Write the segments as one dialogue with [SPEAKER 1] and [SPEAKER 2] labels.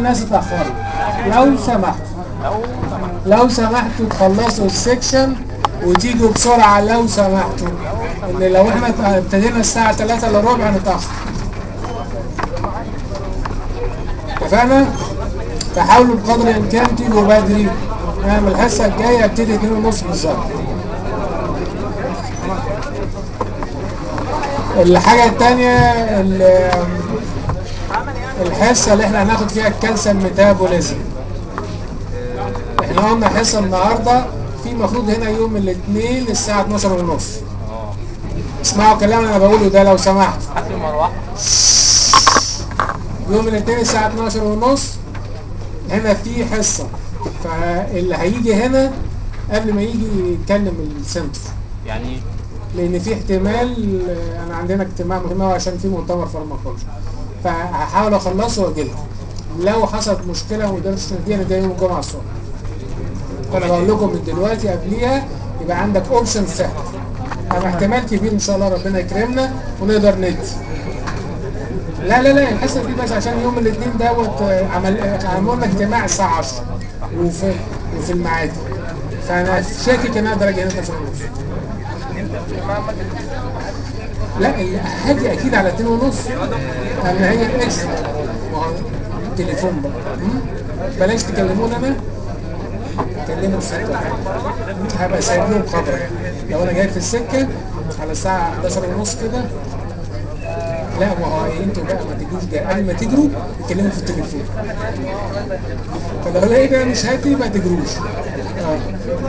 [SPEAKER 1] ناس اتأخروا لو سمحتوا لو سمحتوا تخلصوا السكشن وتيجوا بسرعة لو سمحتوا ان لو احنا ابتدينا الساعة 3 الا ربع نتأخر اتفقنا؟ فحاولوا بقدر الامكان تيجوا بدري نعمل الحصة الجاية ابتدي 2 ونص بالظبط الحاجة التانية ال- الحصة اللي احنا هناخد فيها الكالسيوم ميتابوليزم احنا قلنا حصة النهاردة في المفروض هنا يوم الاثنين الساعة 12 ونص اسمعوا كلام انا بقوله ده لو سمحت
[SPEAKER 2] حد مروحة
[SPEAKER 1] يوم الاثنين الساعة 12 ونص هنا في حصة فاللي هيجي هنا قبل ما يجي يتكلم السنتر
[SPEAKER 2] يعني
[SPEAKER 1] لان في احتمال آه، انا عندنا اجتماع مهم أوي عشان في مؤتمر فارماكولوجي فهحاول اخلصه واجي لكم. لو حصلت مشكله وما قدرتش تدي انا جاي يوم الجمعه الصبح فانا بقول لكم من دلوقتي قبليها يبقى عندك اوبشن سهل انا احتمال كبير ان شاء الله ربنا يكرمنا ونقدر ندي لا لا لا الحصه دي بس عشان يوم الاثنين دوت آه، عمل آه، عملنا اجتماع الساعه 10 وفي وفي المعادي فانا شاكك ان اقدر اجي هنا 12 ونص لا ال- هاجي اكيد على 2 ونص انا هي الاكسترا ما هو التليفون بقى م? بلاش تكلموني انا كلموا الستة هبقى سايب لهم خبر يعني لو انا جاي في السكه على الساعه 11 ونص كده لا ما هو إيه، انتوا بقى ما تجوش جاي قبل ما تجروا اتكلموا في التليفون فلو لقيت انا مش هاتي ما تجروش اه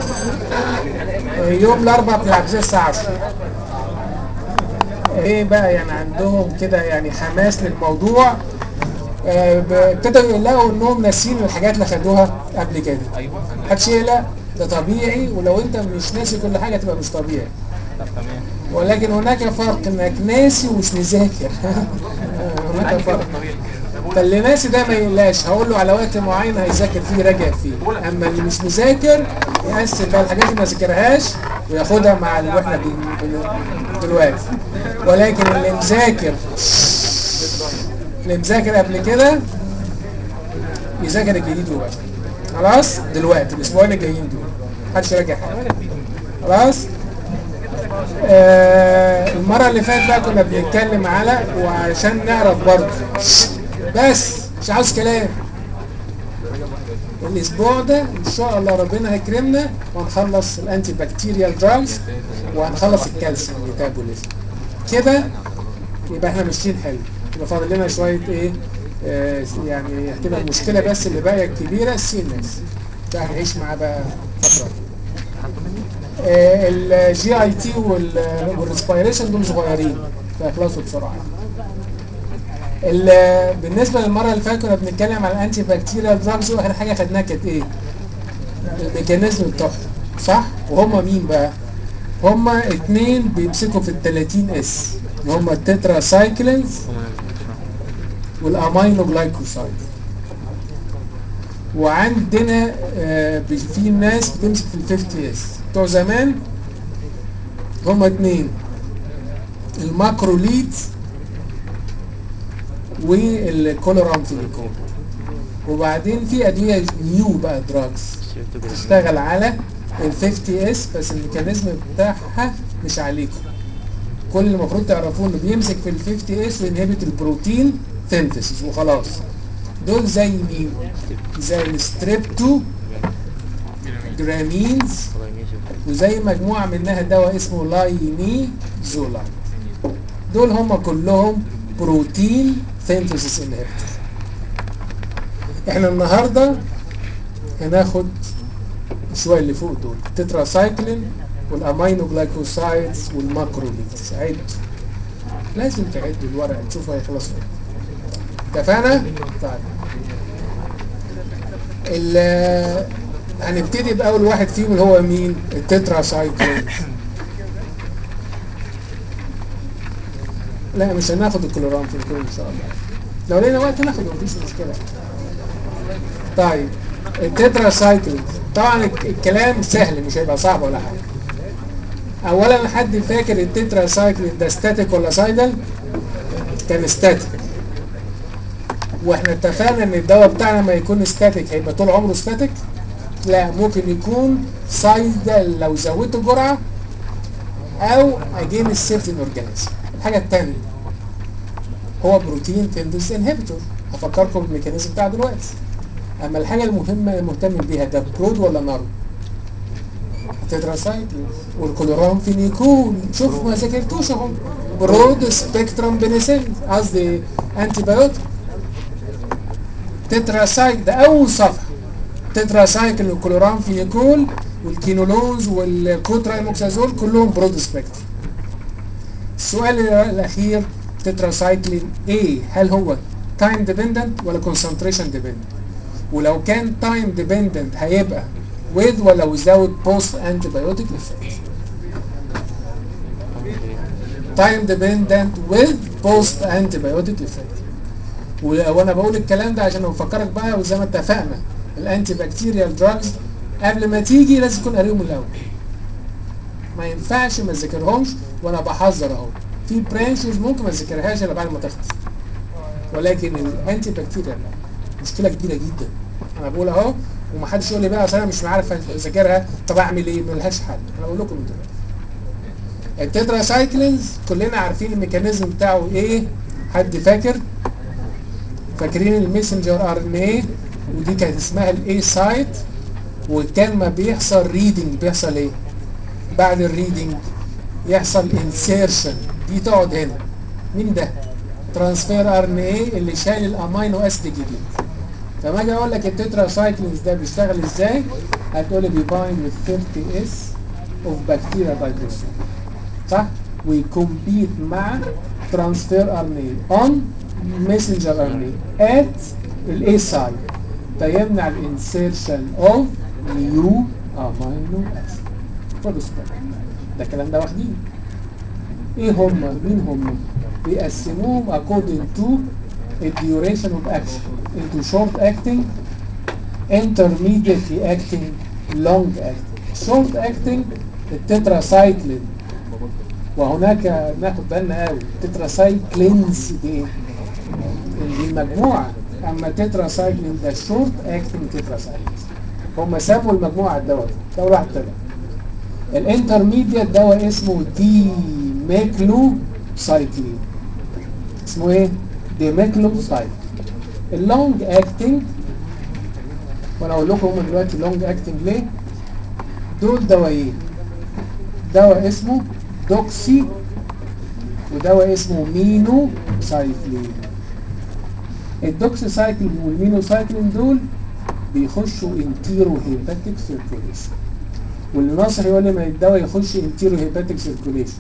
[SPEAKER 1] يوم الاربعاء بتلعب زي الساعه 10 ايه بقى يعني عندهم كده يعني حماس للموضوع آه، ب- ابتدوا يلاقوا انهم ناسيين الحاجات اللي خدوها قبل كده
[SPEAKER 2] ايوه انا
[SPEAKER 1] محدش يقلق ده طبيعي ولو انت مش ناسي كل حاجه تبقى مش طبيعي
[SPEAKER 2] طب تمام
[SPEAKER 1] ولكن هناك فرق انك ناسي ومش مذاكر هناك فرق فاللي ناسي ده ما يقلقش هقول له على وقت معين هيذاكر فيه راجع فيه اما اللي مش مذاكر يقسم بقى الحاجات اللي ما ذاكرهاش وياخدها مع اللي احنا بن- بن- دلوقتي ولكن اللي مذاكر اللي مذاكر قبل كده يذاكر الجديد وبس خلاص دلوقتي الاسبوعين الجايين دول محدش يراجع حاجه خلاص آه المرة اللي فاتت بقى كنا بنتكلم على وعشان نعرف برضه بس مش عاوز كلام الاسبوع ده ان شاء الله ربنا هيكرمنا وهنخلص الانتي بكتيريال دراجز وهنخلص الكالسيوم ميتابوليزم كده يبقى احنا ماشيين حلو يبقى فاضل لنا شويه ايه آه يعني هتبقى المشكله بس اللي باقيه الكبيره السي ان اس ده هنعيش معاه بقى فتره الجي اي تي والريسبيريشن دول صغيرين فيخلصوا بسرعه ال- بالنسبه للمره اللي فاتت كنا بنتكلم على الانتي بكتيريال دراجز واخر حاجه خدناها كانت ايه؟ الميكانيزم بتاعهم صح؟ وهم مين بقى؟ هم اتنين بيمسكوا في ال 30 اس اللي هم التترا سايكلينز والامينو جلايكوسايد وعندنا آه، بي- في ناس بتمسك في ال 50 اس بتوع زمان هم اتنين الماكروليدز والكولورامفينيكول وبعدين في ادويه نيو بقى دراجز تشتغل على ال 50 اس بس الميكانيزم بتاعها مش عليكم كل اللي المفروض تعرفوه انه بيمسك في ال 50 اس وينهبت البروتين سينثيسيس وخلاص دول زي مين؟ زي الستريبتو جرامينز وزي مجموعة منها دواء اسمه لايمي زولا دول هم كلهم بروتين سينثيسيس انهبيتور احنا النهارده هناخد شويه اللي فوق دول التتراسايكلين والامينو جلايكوسايدز والماكروليدز عد لازم تعدوا الورق تشوفوا هيخلصوا ايه اتفقنا؟ طيب ال- هنبتدي باول واحد فيهم اللي هو مين؟ التتراسايكلين لا مش هناخد الكلورام في الكل ان شاء الله لو لقينا وقت ناخده مفيش مشكله طيب التترا سايكلز طبعا الك- الكلام سهل مش هيبقى صعب ولا حاجه اولا حد فاكر التترا سايكلين ده ستاتيك ولا سايدل كان ستاتيك واحنا اتفقنا ان الدواء بتاعنا ما يكون ستاتيك هيبقى طول عمره ستاتيك لا ممكن يكون سايز ده لو زودت الجرعه او اجين السيرتين اورجانيزم الحاجه الثانيه هو بروتين تندس انهبيتور هفكركم بالميكانيزم بتاعه دلوقتي اما الحاجه المهمه المهتم بيها ده برود ولا نارو تتراسايكل والكلورامفينيكول شوف ما ذاكرتوش اهو برود سبيكترم بنسل قصدي انتي بايوتيك تتراسايكل ده اول صفحه تتراسايكل والكلورامفينيكول والكينولونز والكوترايموكسازول كلهم برود سبيكترم السؤال الاخير تتراسايكلين ايه هل هو تايم ديبندنت ولا كونسنتريشن ديبندنت ولو كان تايم ديبندنت هيبقى with ولا without post antibiotic effect time dependent with post antibiotic effect وانا بقول الكلام ده عشان افكرك بقى وزي ما اتفقنا الانتي بكتيريال دراجز قبل ما تيجي لازم تكون قاريهم الاول ما ينفعش ما تذاكرهمش وانا بحذر اهو في برانشز ممكن ما تذاكرهاش الا بعد ما تخلص ولكن الانتي بكتيريال مشكله كبيره جدا انا بقول اهو ومحدش يقول لي بقى اصل انا مش عارف اذاكرها طب اعمل ايه ملهاش حل انا بقول لكم دلوقتي التتراسايكلينز كلنا عارفين الميكانيزم بتاعه ايه حد فاكر فاكرين الميسنجر ار ان ايه ودي كانت اسمها الاي سايت وكان ما بيحصل ريدنج بيحصل ايه بعد الريدنج يحصل انسيرشن دي تقعد هنا مين ده ترانسفير ار ان ايه اللي شايل الامينو اسيد الجديد فما اجي اقول لك التتراسايكلينز ده بيشتغل ازاي هتقول لي بيبايند with 30 اس اوف بكتيريا بايكروسوم صح ويكمبيت مع ترانسفير ار ان ايه اون ميسنجر ار ان ايه ات الاي سايد فيمنع الانسيرشن اوف نيو امينو اسيد فول ستوب ده الكلام ده واخدين ايه هم مين هم بيقسموهم according to the duration of action into short acting intermediately acting long acting short acting التتراسايكلين وهناك ناخد بالنا قوي تتراسايكلينز دي ايه دي المجموعه اما تتراسايكلين ده شورت اكتنج تتراسايكلين هم سموا المجموعه الدواء ده واحد طلع الانترميديت دواء اسمه دي ميكلو سايكلين اسمه ايه ديميكلو سايكلين اللونج اكتنج وانا اقول لكم هم دلوقتي لونج اكتنج ليه دول دوايين دواء اسمه دوكسي ودواء اسمه مينو سايكلين الدوكسي سايكلين والمينو سايكلين دول بيخشوا انتيرو هيباتيك سيركوليشن واللي ناصح يقول لي ما الدواء يخش انتيرو هيباتيك سيركوليشن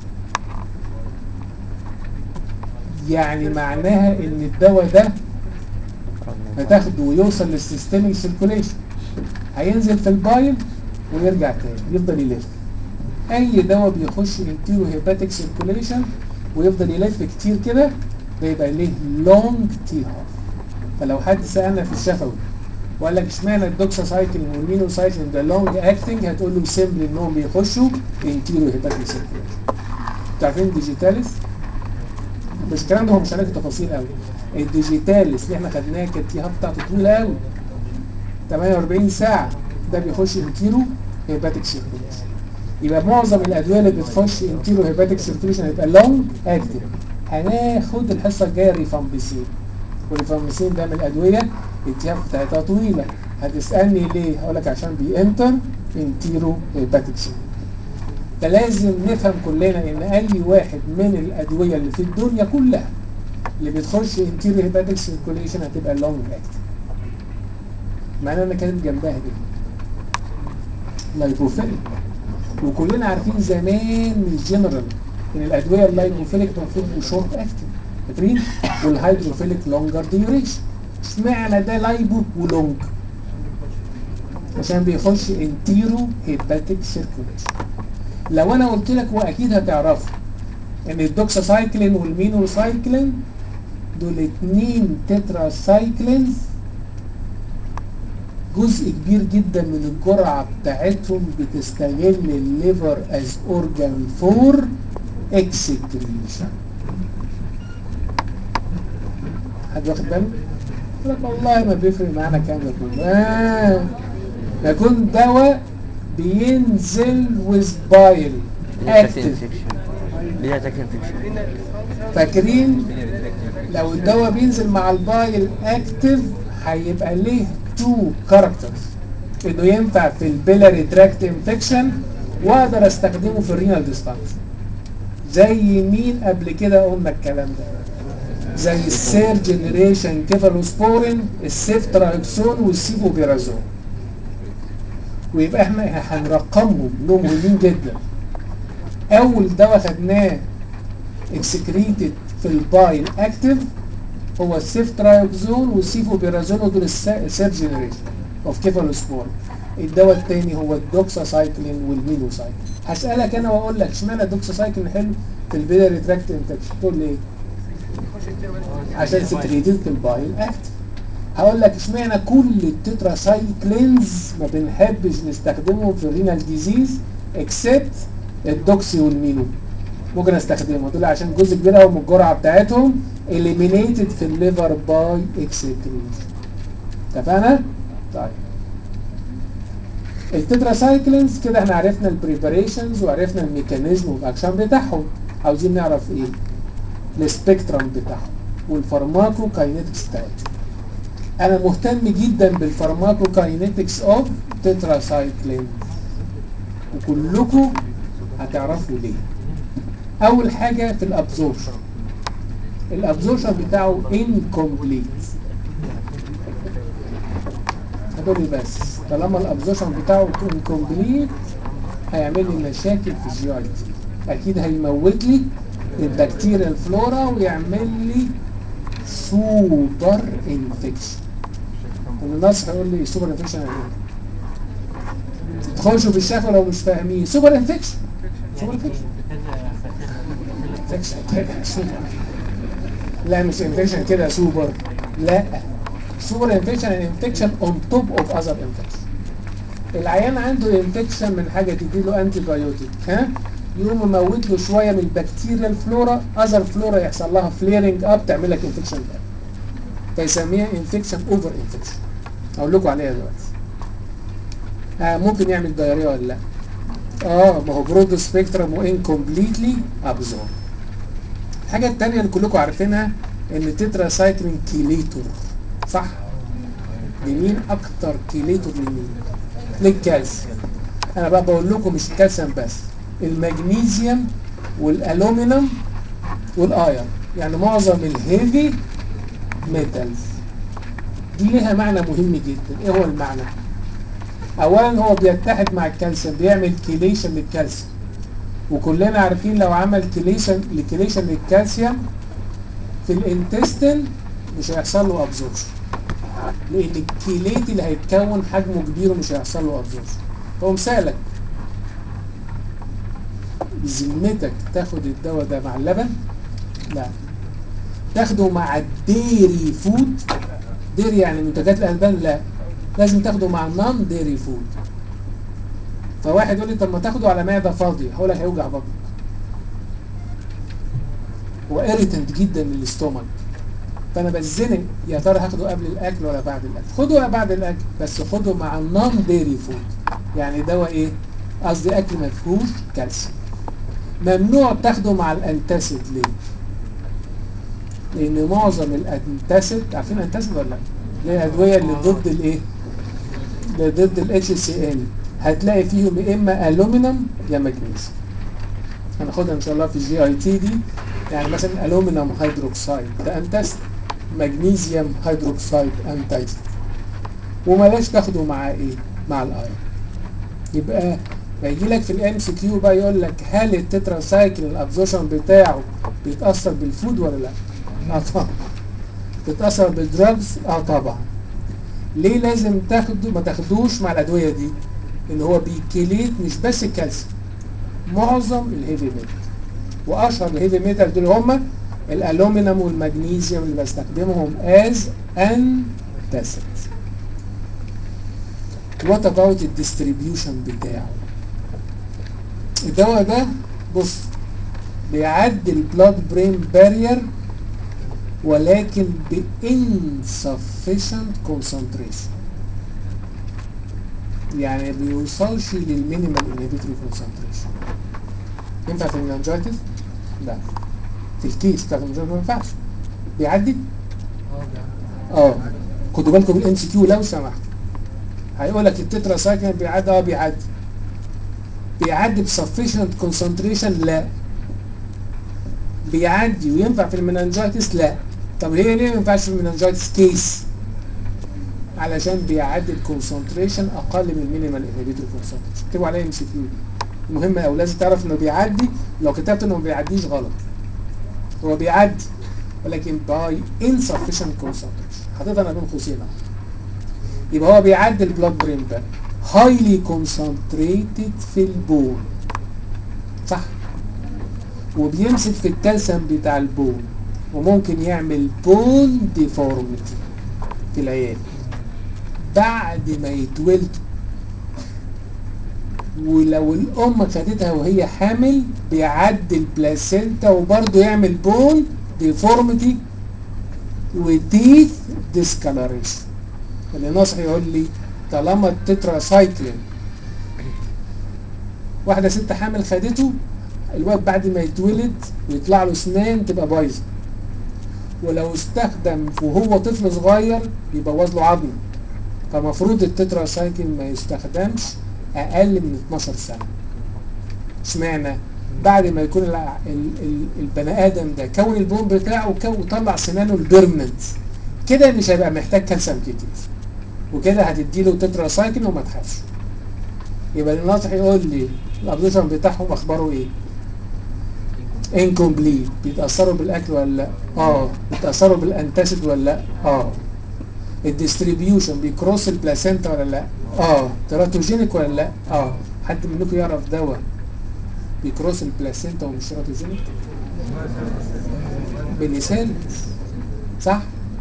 [SPEAKER 1] يعني معناها ان الدواء ده هتاخده ويوصل للسيستميك سيركوليشن هينزل في البايل ويرجع تاني يفضل يلف اي دواء بيخش انتيرو هيباتيك سيركوليشن ويفضل يلف كتير كده ده يبقى ليه لونج تي هاف فلو حد سالنا في الشفوي وقال لك اشمعنى الدوكسا سايكلين والمينو سايكلين ده لونج اكتنج هتقول له سيمبلي انهم بيخشوا انتيرو هيباتيك سيركوليشن انتوا عارفين ديجيتاليس بس الكلام ده هو مش هنحكي تفاصيل قوي الديجيتاليس اللي احنا خدناه كانت التي هاف بتاعته طويله قوي 48 ساعه ده بيخش انتيرو هيباتيك سيركوليشن يبقى معظم الادويه اللي بتخش انتيرو هيباتيك سيركوليشن هيبقى لونج اكتنج هناخد الحصه الجايه ريفامبيسين والريفامبيسين ده من الادويه التهاب بتاعتها طويله هتسالني ليه هقول لك عشان بينتر انتيرو هيباتيك سيركوليشن فلازم نفهم كلنا ان اي واحد من الادويه اللي في الدنيا كلها اللي بتخش انتيرو هيباتيك سيركوليشن هتبقى لونج اكتنج معناه انا كاتب جنبها ايه لايبوفيليك وكلنا عارفين زمان من الجنرال ان الادويه اللايبوفيليك المفروض يبقوا شورت اكتنج فاكرين والهيدروفيليك لونجر ديوريشن اشمعنى ده لايبو ولونج عشان بيخش انتيرو هيباتيك سيركوليشن لو انا قلت لك واكيد هتعرفه ان الدوكساسايكلين والمينوسايكلين دول اتنين تترا سايكلينز جزء كبير جدا من الجرعة بتاعتهم بتستغل الليفر از اورجان فور اكسكريشن حد واخد باله؟ لك والله ما بيفرق معانا الكلام ده كله آه. يكون دواء بينزل ويز بايل
[SPEAKER 2] ليه تاكل
[SPEAKER 1] اكتف
[SPEAKER 2] انفكشن ليه تاكل انفكشن
[SPEAKER 1] فاكرين لو الدواء بينزل مع البايل اكتف هيبقى ليه تو كاركترز انه ينفع في البيلاري تراكت انفكشن واقدر استخدمه في الرينال ديسفانكشن زي مين قبل كده قلنا الكلام ده زي السير جنريشن كيفالوسبورين السيفتراكسون والسيفوبيرازون ويبقى احنا هنرقمهم انهم مهمين جدا اول دواء خدناه اكسكريتد في البايل اكتف هو السيفتراكسون والسيفوبيرازون ودول السير جنريشن اوف كيفالوسبورين الدواء الثاني هو الدوكساسايكلين والمينوسايكلين هسألك انا واقول لك اشمعنى الدوكساسايكلين حلو في البيلاري تراكت انفكشن تقول لي ايه عشان سكريتد في البايل اكتف هقول لك اشمعنى كل التتراسايكلينز ما بنحبش نستخدمهم في الرينال ديزيز اكسبت الدوكسي والمينو ممكن استخدمهم دول عشان جزء كبير قوي من الجرعه بتاعتهم eliminated في الليفر باي اكسكريشن اتفقنا؟ طيب التتراسايكلينز كده احنا عرفنا البريباريشنز وعرفنا الميكانيزم والاكشن بتاعهم عاوزين نعرف ايه السبيكترم بتاعهم والفارماكو كاينetics بتاعتهم انا مهتم جدا بالفارماكو كاينetics اوف تتراسايكلين وكلكم هتعرفوا ليه اول حاجه في الابزوربشن الابزوربشن بتاعه incomplete هتقول لي بس طالما الابزوربشن بتاعه incomplete هيعمل لي مشاكل في الجي اي تي اكيد هيموت لي البكتيريا الفلورا ويعمل لي سوبر انفكشن الناس هيقول لي سوبر انفكشن يعني ايه؟ تخشوا في الشفا لو مش فاهمين سوبر انفكشن سوبر انفكشن انفكشن كده سوبر لا مش انفكشن كده سوبر لا سوبر انفكشن انفكشن اون توب اوف اذر انفكشن العيان عنده انفكشن من حاجه تديله انتي بايوتيك ها يقوم مموت له شويه من البكتيريا الفلورا اذر فلورا يحصل لها فليرنج اب تعمل لك انفكشن بقى فيسميها انفكشن اوفر انفكشن اقول لكم عليها دلوقتي آه ممكن يعمل دايريا ولا لا اه ما هو برود سبيكترم وانكمبليتلي ابزورب الحاجه الثانيه اللي كلكم عارفينها ان التترا سايكلين كيليتور صح لمين اكتر كيليتور لمين للكالسيوم انا بقى بقول لكم مش الكالسيوم بس المغنيسيوم والالومنيوم والايرون يعني معظم الهيفي ميتالز دي ليها معنى مهم جدا ايه هو المعنى اولا هو بيتحد مع الكالسيوم بيعمل كيليشن للكالسيوم وكلنا عارفين لو عمل كيليشن لكيليشن للكالسيوم في الانتستين مش هيحصل له ابزوربشن لان الكيليت اللي هيتكون حجمه كبير ومش هيحصل له ابزوربشن هو مثالك بذمتك تاخد الدواء ده مع اللبن لا تاخده مع الديري فود ديري يعني منتجات الالبان لا لازم تاخده مع نون ديري فود فواحد يقول لي طب ما تاخده على معده فاضيه هقول لك هيوجع بطنك هو اريتنت جدا للاستومك فانا بزنق يا ترى هاخده قبل الاكل ولا بعد الاكل خده بعد الاكل بس خده مع نون ديري فود يعني دواء ايه قصدي اكل ما فيهوش كالسيوم ممنوع تاخده مع الانتاسيد ليه لان معظم الانتاسيد عارفين الانتاسيد ولا لا اللي هي الادويه اللي ضد الايه اللي ضد الاتش سي ان هتلاقي فيهم يا اما الومنيوم يا مغنيسيوم هناخدها ان شاء الله في الجي اي تي دي يعني مثلا الومنيوم هيدروكسيد ده انتاسيد مغنيسيوم هيدروكسيد انتاسيد وملاش تاخده مع ايه مع الايرون يبقى فيجي لك في الام سي كيو بقى يقول لك هل التترا سايكل الابزورشن بتاعه بيتاثر بالفود ولا لا؟ اه طبعا بيتاثر بالدراجز؟ اه طبعا ليه لازم تاخده ما تاخدوش مع الادويه دي؟ ان هو بيكليت مش بس الكالسيوم معظم الهيفي ميتال واشهر الهيفي ميتال دول هم الالومنيوم والمغنيسيوم اللي بستخدمهم از انتاسيد وات اباوت الديستريبيوشن بتاعه الدواء ده بص بيعدي البلاد برين بارير ولكن ب insufficient concentration يعني بيوصلش للمينيمال انهبيتوري concentration ينفع في المنجايتس؟ لا في الكيس بتاعت المنجايتس ما ينفعش بيعدي؟ اه خدوا بالكم بالام سي كيو لو سمحت هيقول لك التترا سايكل بيعدي اه بيعدي بيعدي بسفيشنت كونسنتريشن لا بيعدي وينفع في المننجايتس لا طب ليه ليه ما ينفعش في المننجايتس كيس علشان بيعدي الكونسنتريشن اقل من المينيمال انهبيتور كونسنتريشن اكتبوا عليها ام سي كيو دي مهم قوي لازم تعرف انه بيعدي لو كتبت انه ما بيعديش غلط هو بيعدي ولكن باي insufficient concentration حطيتها انا بين قوسين اهو يبقى هو بيعدي البلاد برين بقى هايلي كونسنتريتد في البون صح وبيمسك في الكالسيوم بتاع البون وممكن يعمل بون ديفورميتي في العيال بعد ما يتولد ولو الام خدتها وهي حامل بيعدي البلاسينتا وبرضه يعمل بون ديفورميتي وديث ديسكالريشن اللي ناصح يقول لي طالما التترا سايكلين واحده ست حامل خدته الواد بعد ما يتولد ويطلع له اسنان تبقى بايظه ولو استخدم وهو طفل صغير يبوظ له عظمه فمفروض التترا سايكلين ما يستخدمش اقل من 12 سنه اشمعنى بعد ما يكون الع- ال- ال- البني ادم ده كون البون بتاعه وكون وطلع سنانه البيرمننت كده مش هيبقى محتاج كالسيوم كتير وكده هتديله تترا سايكل وما تخافش يبقى الناصح يقول لي الابزيشن بتاعهم اخباره ايه انكمبليت بيتاثروا بالاكل ولا لا اه بيتاثروا بالانتاسيد ولا لا اه الديستريبيوشن بيكروس البلاسينتا ولا لا اه تراتوجينيك ولا لا اه حد منكم يعرف دواء بيكروس البلاسينتا ومش تراتوجينيك بنسال صح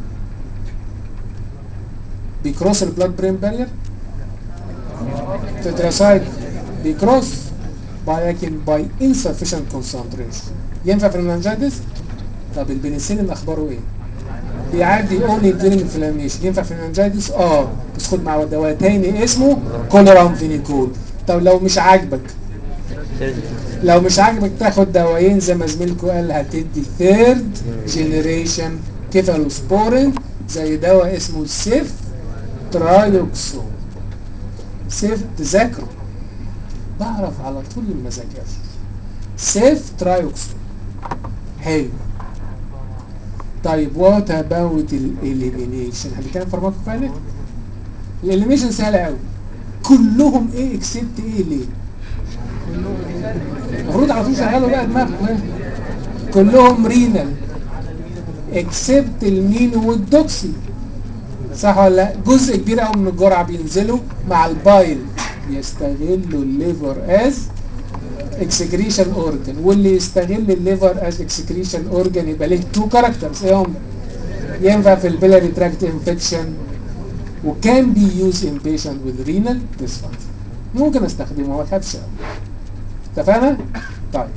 [SPEAKER 1] بيكروس البلاد برين بارير تتراسايد بيكروس ولكن باي insufficient concentration ينفع في المنجايتس طب البنسلين اخباره ايه بيعدي اونلي during inflammation ينفع في المنجايتس اه بس خد مع دواء تاني اسمه كولورامفينيكول طب لو مش عاجبك لو مش عاجبك تاخد دوايين زي ما زميلكوا قال هتدي ثيرد جينيريشن كيفالوسبورين زي دواء اسمه سيف ترايوكسون سيف تذاكره بعرف على طول لما ذاكرش سيف ترايوكسون حلو طيب وات اباوت الاليمينيشن هنتكلم فارماكوكاينيك الاليمينيشن سهله قوي كلهم ايه اكسبت ايه ليه المفروض على طول شغلوا بقى دماغكم ايه كلهم رينال اكسبت المينو والدوكسي صح ولا لا جزء كبير قوي من الجرعه بينزلوا مع البايل يستغلوا الليفر از اكسكريشن اورجن واللي يستغل الليفر از اكسكريشن اورجن يبقى ليه تو كاركترز ايه هم ينفع في البيلاري تراكت انفكشن وكان بي يوز ان بيشنت وذ رينال ديسفانكشن ممكن استخدمه ما اخافش قوي اتفقنا؟ طيب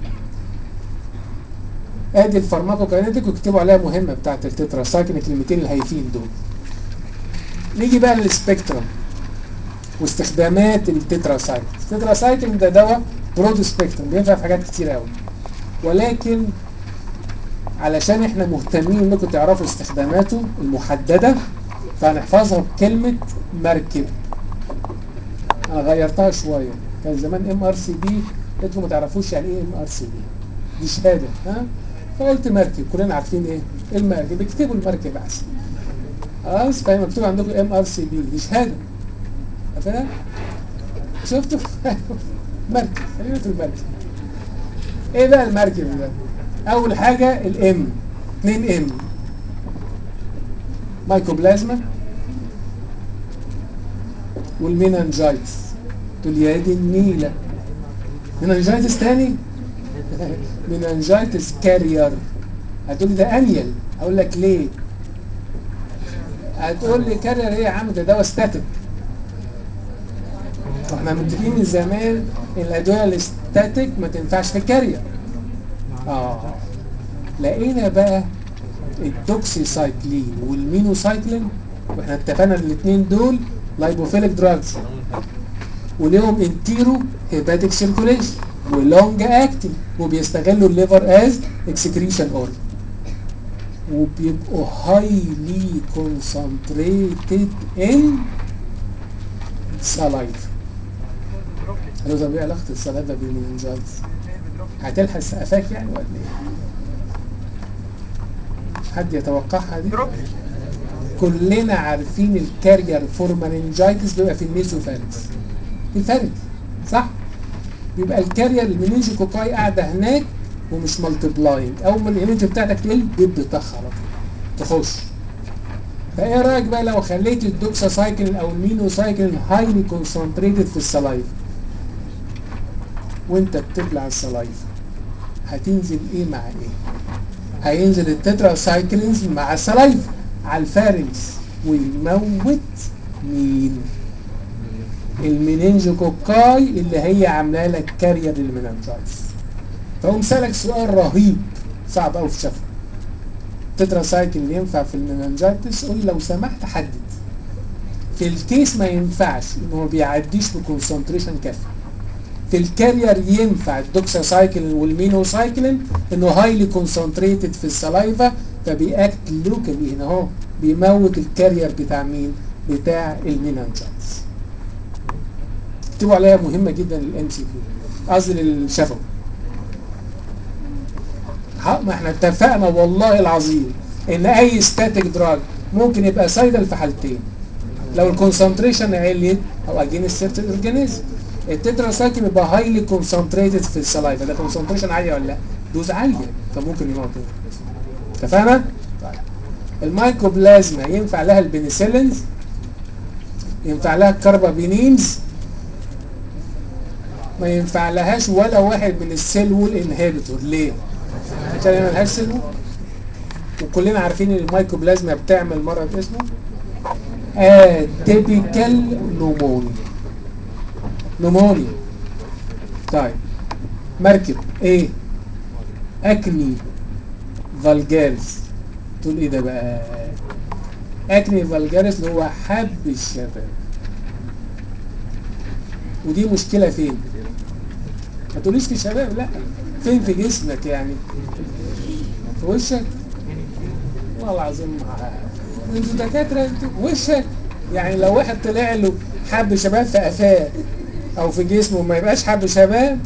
[SPEAKER 1] ادي الفارماكوكاينيتيك واكتبوا عليها مهمه بتاعت التترا سايكل الكلمتين الهايفين دول نيجي بقى للسبيكترم واستخدامات التترا سايكل التترا سايكل ده دواء برود سبيكترم بينفع في حاجات كتير قوي ولكن علشان احنا مهتمين انكم تعرفوا استخداماته المحدده فهنحفظها بكلمه مركب انا غيرتها شويه كان زمان ام ار سي بي انتوا ما تعرفوش يعني ايه ام ار سي بي دي شهاده ها فقلت مركب كلنا عارفين ايه المركب اكتبوا المركب احسن خلاص فهي مكتوب عندكم ام ار سي بي دي شهاده عارفينها شفتوا مركب خلينا في المركب ايه بقى المركب ده اول حاجه الام 2 ام مايكوبلازما والمينانجايتس تقول يا دي النيله مينانجايتس تاني مينانجايتس كارير هتقول لي ده انيل اقول لك ليه هتقول لي كارير ايه يا عم ده دواء ستاتيك واحنا متفقين من زمان ان الادويه الاستاتيك ما تنفعش في الكارير اه لقينا بقى الدوكسيسايكلين والمينوسايكلين واحنا اتفقنا الاثنين دول لايبوفيليك دراجز وليهم انتيرو هيباتيك سيركوليشن ولونج اكتنج وبيستغلوا الليفر از اكسكريشن اورجن وبيبقوا هايلي كونسنتريتد ان سلايف قالوا طب ايه علاقه السلايفا بالمننجايتس هتلحس قفاك يعني ولا ايه حد يتوقعها دي كلنا عارفين الكارير فور مننجايتس بيبقى في النيزوفارنكس في الفارنكس صح بيبقى الكارير المننجوكوكاي قاعده هناك ومش مالتبلاينج اول ما الايمج بتاعتك تقل بتطخ على طول تخش فايه رايك بقى لو خليت الدوكسا سايكل او المينو سايكل هايلي كونسنتريتد في السلايف وانت بتبلع السلايف هتنزل ايه مع ايه هينزل التترا سايكلينز مع السلايف على الفارنكس ويموت مين المننجوكوكاي اللي هي عامله لك كارير للمننجايتس فقوم سالك سؤال رهيب صعب قوي في شفه تترا سايكل اللي ينفع في المننجايتس قول لو سمحت حدد في الكيس ما ينفعش انه ما بيعديش بكونسنتريشن كافي في الكارير ينفع الدوكسا سايكل والمينو سايكلين انه هايلي كونسنتريتد في السلايفا فبيأكت لوكالي هنا اهو بيموت الكارير بتاع مين؟ بتاع المينانجايتس اكتبوا عليها مهمه جدا الام سي كيو قصدي للشفوي ها ما احنا اتفقنا والله العظيم ان اي ستاتيك دراج ممكن يبقى سايدل في حالتين لو الكونسنتريشن عليت او اجين السيرت اورجانيزم التترا سايكل بيبقى هايلي كونسنتريتد في السلايفا ده كونسنتريشن عاليه ولا لا دوز عاليه فممكن يموت اتفقنا طيب المايكوبلازما ينفع لها البنسلينز ينفع لها الكربابينينز ما ينفع لهاش ولا واحد من السيل وول انهبيتور ليه عشان هي ملهاش سيل وول وكلنا عارفين ان المايكوبلازما بتعمل مرض اسمه اتيبيكال نومونيا نومونيا طيب مركب ايه اكني فالجارس تقول ايه ده بقى اكني فالجارس اللي هو حب الشباب ودي مشكلة فين ما تقوليش في الشباب لا فين في جسمك يعني في وشك والله العظيم انتوا دكاترة انتوا وشك يعني لو واحد طلع له حب شباب في قفاه او في جسمه ما يبقاش حب شباب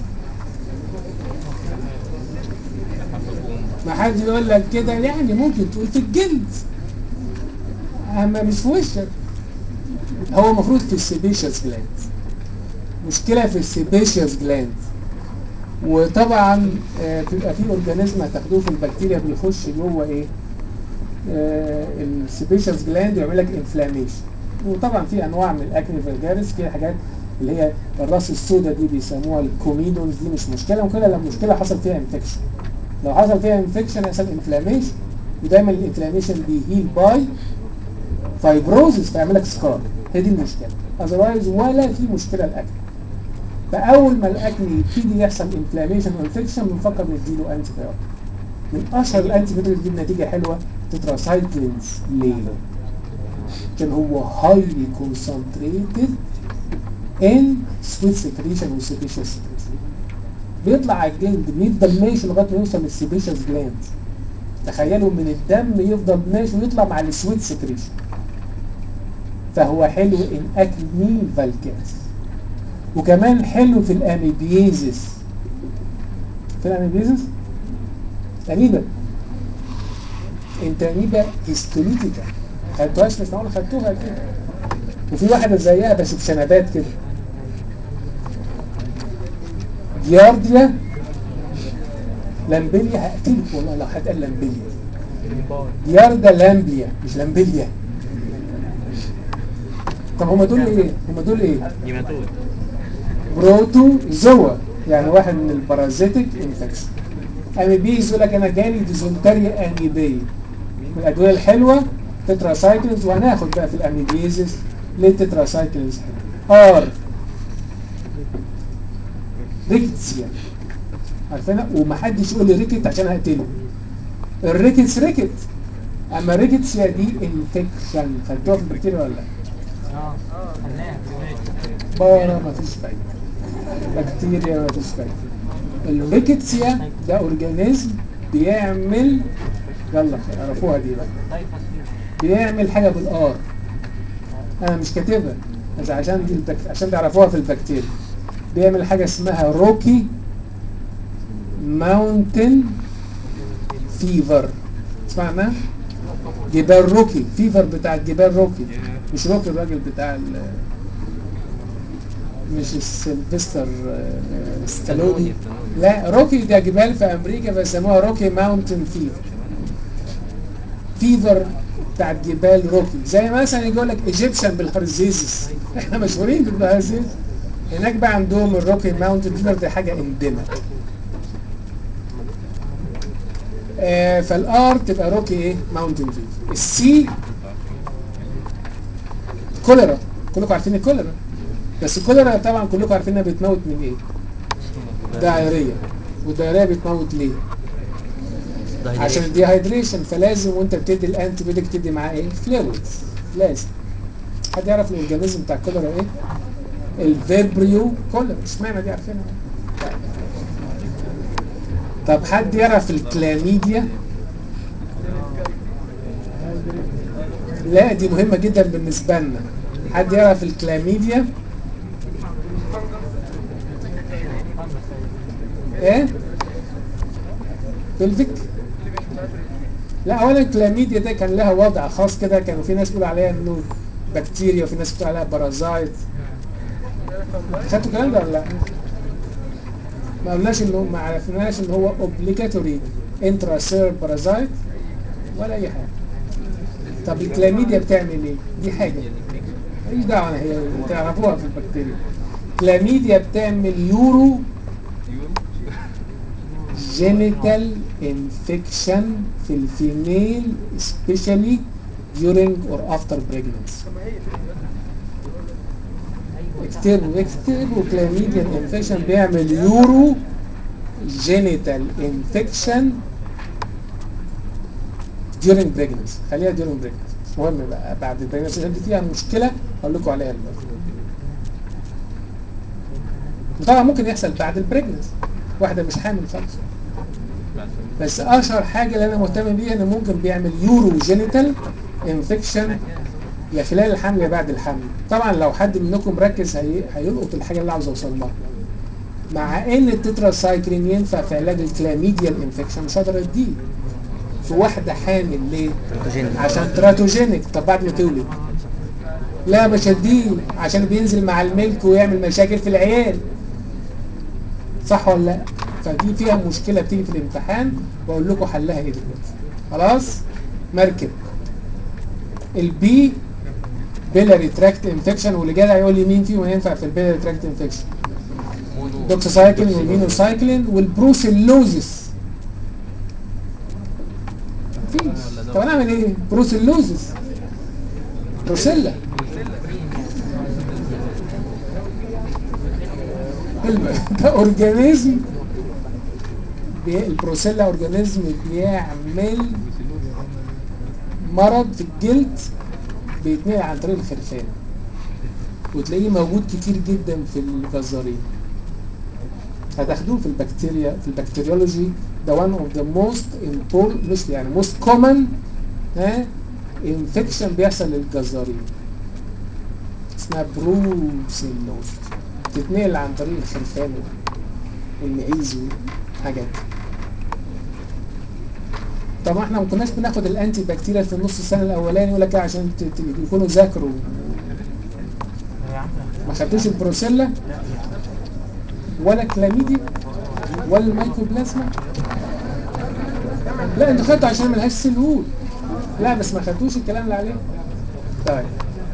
[SPEAKER 1] ما حد يقول لك كده يعني ممكن تقول في الجلد اما مش في وشك هو المفروض في السيبيشيوس جلاند مشكلة في السيبيشيوس جلاند وطبعا آه، بيبقى في اورجانيزم هتاخدوه في البكتيريا بيخش جوه ايه آه السيبيشيوس جلاند ويعمل لك انفلاميشن وطبعا في انواع من الاكني فالجارس في حاجات اللي هي الراس السوداء دي بيسموها الكوميدونز دي مش مشكله ممكن لو مشكله حصل فيها انفكشن لو حصل فيها انفكشن يحصل انفلاميشن ودايما الانفلاميشن بيهيل باي فايبروزس فيعمل لك سكار هي دي المشكله اذروايز ولا في مشكله الاكل فاول ما الاكل يبتدي يحصل انفلاميشن وانفكشن بنفكر نديله انتي بايوتيك من اشهر الانتي بايوتيك اللي تجيب نتيجه حلوه تتراسايكلينز ليه؟ عشان هو هايلي كونسنتريتد ان سويت سكريشن وسيبيشيوس سكريشن بيطلع على الجلد بيفضل ماشي لغايه ما يوصل للسيبيشيوس جلاند تخيلوا من الدم يفضل ماشي ويطلع مع السويت سكريشن فهو حلو ان اكني فالكاس وكمان حلو في الاميبيزيس في الاميبيزيس اميبا انت اميبا هيستوليتيكا خدتوهاش مش معقول خدتوها كده وفي واحده زيها بس بشنبات كده جيارديا لامبيليا هقتلك والله لو حد قال لامبيليا جياردا لامبليا مش لامبيليا طب هما دول ايه؟ هما دول ايه؟
[SPEAKER 2] نيماتود
[SPEAKER 1] بروتو زوا يعني واحد من البارازيتك انفكشن اميبيز يقول لك انا جالي ديزونتاريا اميبيه من الادويه الحلوه تتراسايكلز وهناخد بقى في الاميبيزس ليه تتراسايكلز حلو ار ريكتسيا عارفينها ومحدش يقول لي ريكت عشان هقتله الريكتس ريكت اما ريكتسيا دي انفكشن خدتوها في البكتيريا ولا لا؟
[SPEAKER 3] اه خليها
[SPEAKER 1] بارا مفيش فايده بكتيريا مفيش فايده الريكتسيا ده اورجانيزم بيعمل يلا عرفوها دي بقى
[SPEAKER 3] طيب فصيل
[SPEAKER 1] بيعمل حاجه بالار انا مش كاتبها بس عشان دي البك... عشان تعرفوها في البكتيريا بيعمل حاجه اسمها روكي ماونتن فيفر سمعنا جبال روكي فيفر بتاع جبال روكي مش روكي الراجل بتاع ال مش السيلفستر آه، ستالوني لا روكي ده جبال في امريكا بيسموها روكي ماونتن فيفر فيفر بتاعت جبال روكي زي مثلا يقول لك ايجيبشن بالهرزيزس احنا مشهورين بالهرزيزس هناك بقى عندهم الروكي ماونتن فيفر دي حاجه انديميك آه فالار تبقى روكي ايه ماونتن فيفر السي كوليرا كلكم عارفين الكوليرا بس الكوليرا طبعا كلكم عارفين انها بتموت من ايه دايريه والدايريه بتموت ليه عشان الديهايدريشن فلازم وانت بتدي الانتي بيوتيك تدي معاه ايه فلويدز لازم حد يعرف الاورجانيزم بتاع الكوليرا ايه الفيبريو كوليرا اشمعنى دي عارفينها طب حد يعرف الكلاميديا لا دي مهمة جدا بالنسبة لنا حد يعرف الكلاميديا ايه بلفيك لا اولا الكلاميديا ده كان لها وضع خاص كده كانوا في ناس بيقولوا عليها انه بكتيريا وفي ناس بتقول عليها بارازايت خدتوا الكلام ده ولا لا؟ ما قلناش ان هو ما عرفناش ان هو اوبليجاتوري انترا سير بارازايت ولا اي حاجه طب الكلاميديا بتعمل ايه؟ دي حاجه ماليش دعوه أنا هي تعرفوها في البكتيريا كلاميديا بتعمل يورو جينيتال انفكشن في الفيميل especially during or after pregnancy اكتبوا اكتبوا كلاميديا انفكشن بيعمل يورو جينيتال انفكشن during pregnancy خليها during pregnancy مش مهم بقى بعد البريجنسي عشان دي فيها مشكله هقول لكم عليها دلوقتي وطبعا ممكن يحصل بعد البريجنسي واحده مش حامل خالص بس اشهر حاجه اللي انا مهتم بيها انه ممكن بيعمل يورو جينيتال انفكشن يا خلال الحمل يا بعد الحمل طبعا لو حد منكم مركز هي... هيلقط الحاجه اللي عاوز اوصل لها مع ان التتراسايكلين ينفع في علاج الكلاميديال انفكشن مش هقدر اديه في واحده حامل ليه
[SPEAKER 2] تراتوجينيك.
[SPEAKER 1] عشان تراتوجينيك طب بعد ما تولد لا مش هديه عشان بينزل مع الملك ويعمل مشاكل في العيال صح ولا لا فدي فيها مشكله بتيجي في الامتحان واقول لكم حلها ايه دلوقتي خلاص مركب البي بيلاري تراكت انفكشن واللي جاي هيقول لي مين فيهم ينفع في البيلاري تراكت انفكشن دوكسوسايكلين والمينوسايكلين والبروسيلوزس مفيش طب انا اعمل ايه بروسيلوزس بروسيلا الب- ده اورجانيزم بي- البروسيلا اورجانيزم بيعمل مرض في الجلد بيتنقل عن طريق الخرفان وتلاقيه موجود كتير جدا في الجزارين هتاخدوه في البكتيريا في البكتيريولوجي ده one of the most important مش يعني most common ها انفكشن بيحصل للجزارين اسمها بروسيلوز تتنقل عن طريق الخرفان والمعيز وحاجات طبعا احنا ما كناش بناخد الانتي بكتيريا في النص السنه الاولاني يقول لك إيه عشان ت- ت- يكونوا ذاكروا
[SPEAKER 3] يا عم
[SPEAKER 1] ما خدتوش البروسيلا ولا كلاميديا ولا الميكوبلازما لا انتوا خدتوا عشان ملهاش سلول لا بس ما خدتوش الكلام اللي عليه طيب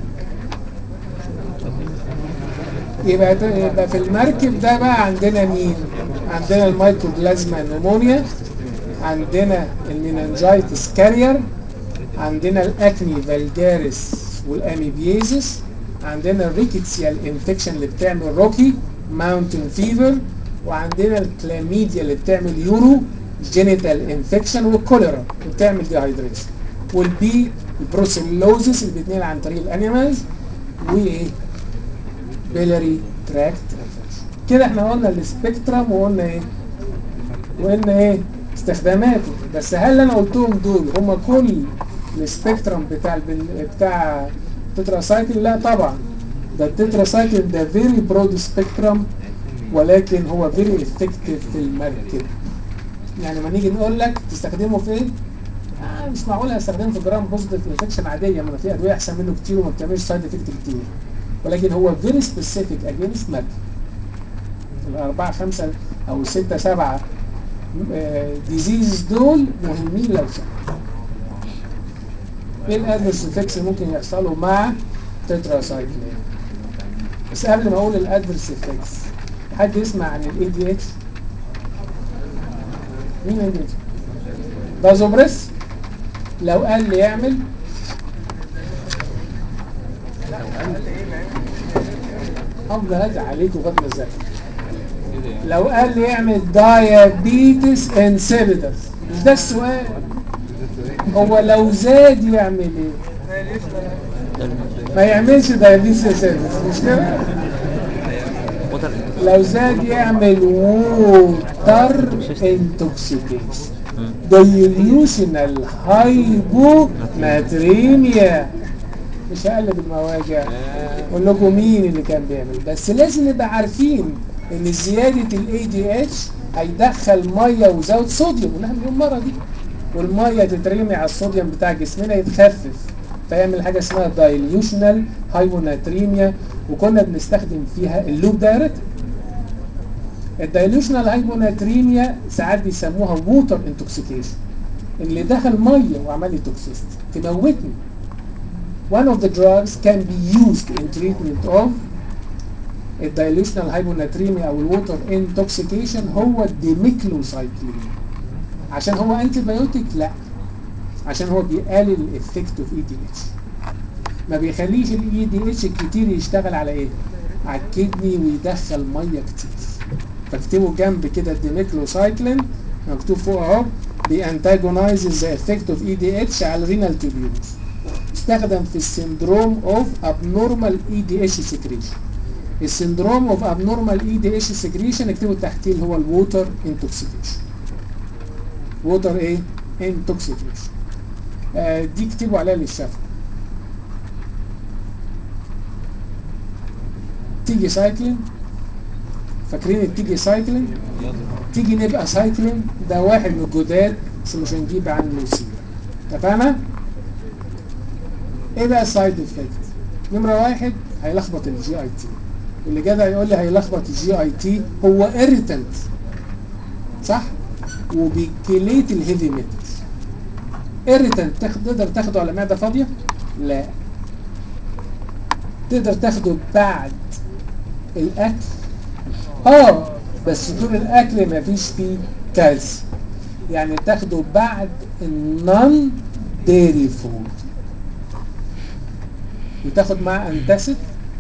[SPEAKER 1] يبقى ت- يبقى في المركب ده بقى عندنا مين عندنا الميكوبلازما نمونيا عندنا المينانجايتس كارير عندنا الاكني فالجاريس والاميبيزيس عندنا الريكيتسيال انفكشن اللي بتعمل روكي ماونتن فيفر وعندنا الكلاميديا اللي بتعمل يورو جينيتال انفكشن والكوليرا اللي بتعمل ديهايدريشن والبي البروسيلوزس اللي بيتنقل عن طريق الانيمالز وايه بيلاري تراكت كده احنا قلنا السبيكترم وقلنا ايه وقلنا ايه استخداماته بس هل انا قلتهم دول هم كل السبيكترم بتاع البن... بتاع التترا سايكل لا طبعا ده التترا سايكل ده فيري برود سبيكترم ولكن هو فيري افكتيف في المركب يعني لما نيجي نقول لك تستخدمه في ايه آه مش معقول استخدمه في جرام بوزيتيف انفكشن عاديه ما أنا في ادويه احسن منه كتير وما بتعملش سايد افكت كتير ولكن هو فيري سبيسيفيك اجينست مركب الأربعة خمسة أو ستة سبعة ديزيز دول مهمين لو سمحت. ايه الادفرس افكتس اللي ممكن يحصلوا مع تترا سايكلين بس قبل ما اقول الادفرس افكتس حد يسمع عن الاي دي اتش مين الاي دي اتش بازوبريس لو قال لي يعمل افضل ادعي عليكم لغايه ما اذاكر لو قال لي يعمل دايابيتس انسيبيتس مش ده السؤال هو لو زاد يعمل ايه ما يعملش دايابيتس انسيبيتس مش كده
[SPEAKER 2] وتر
[SPEAKER 1] لو زاد يعمل ووتر انتوكسيكيشن دايليوشنال هايبوناتريميا مش هقلب المواجع اقول لكم مين اللي كان بيعمل بس لازم نبقى عارفين ان زياده الاي دي اتش هيدخل ميه وزود صوديوم ونحن مليون مره دي والميه تترمي على الصوديوم بتاع جسمنا يتخفف فيعمل حاجه اسمها دايليوشنال هايبوناتريميا وكنا بنستخدم فيها اللوب دايركت الدايلوشنال هايبوناتريميا ساعات بيسموها ووتر انتوكسيكيشن اللي دخل ميه وعمل لي توكسيست تموتني one of the drugs can be used in treatment of الدايلوشنال هايبوناتريميا او الووتر انتوكسيكيشن هو الديميكلوسايكلين عشان هو انتي بايوتيك لا عشان هو بيقلل الافكت اوف اي دي اتش ما بيخليش الاي دي اتش الكتير يشتغل على ايه على الكدني ويدخل ميه كتير فاكتبوا جنب كده الديميكلوسايكلين مكتوب فوق اهو بيانتاجونايزز ذا افكت اوف اي دي اتش على الرينال تيوبيولز استخدم في السندروم اوف ابنورمال اي دي اتش سكريشن السندروم اوف ابنورمال اي دي اتش سكريشن اكتبوا تحتيه اللي هو الووتر انتوكسيكيشن ووتر ايه انتوكسيكيشن آه دي اكتبوا عليها للشفا تيجي سايكلين فاكرين التيجي سايكلين تيجي نبقى سايكلين ده واحد من الجداد بس مش هنجيب عنه سيرة اتفقنا؟ ايه بقى السايد افكت؟ نمرة واحد هيلخبط الجي اي تي اللي جدع يقول لي هيلخبط الجي اي تي هو اريتنت صح؟ وبيكليت الهيفي ميتالز اريتنت تاخد تقدر تاخده على معده فاضيه؟ لا تقدر تاخده بعد الاكل اه بس طول الاكل ما فيش فيه كالسيوم يعني تاخده بعد النون ديري فود وتاخد معاه انتاسيد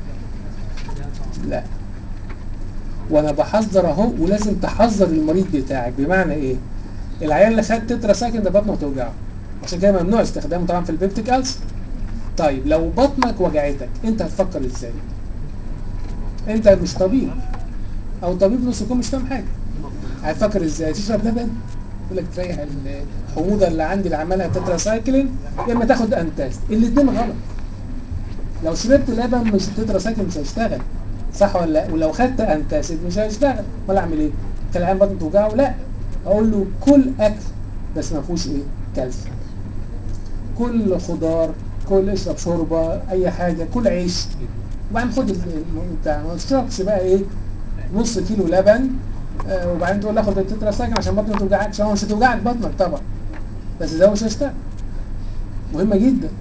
[SPEAKER 1] لا وانا بحذر اهو ولازم تحذر المريض بتاعك بمعنى ايه العيان اللي خد تترا ساكن ده بطنه توجعه عشان كده ممنوع استخدامه طبعا في البيبتيك ألسر طيب لو بطنك وجعتك انت هتفكر ازاي انت مش طبيب او طبيب نص يكون مش فاهم حاجه هتفكر ازاي تشرب لبن يقول لك تريح الحموضه اللي عندي اللي عمالها تترا سايكلين يا اما تاخد انتاست الاثنين غلط لو شربت لبن مش تترا سايكلين مش هيشتغل صح ولا لا ولو خدت انتاسيد مش هيشتغل ولا اعمل ايه خلي العيان بطنه توجعه لا اقول له كل اكل بس ما فيهوش ايه كالسيوم كل خضار كل اشرب شوربه اي حاجه كل عيش وبعدين خد بتاع ما تشربش بقى ايه نص كيلو لبن آه وبعدين تقول اخد التترا ساكن عشان بطني ما توجعكش هو مش هتوجعك بطنك طبعا بس ده مش هيشتغل مهمه جدا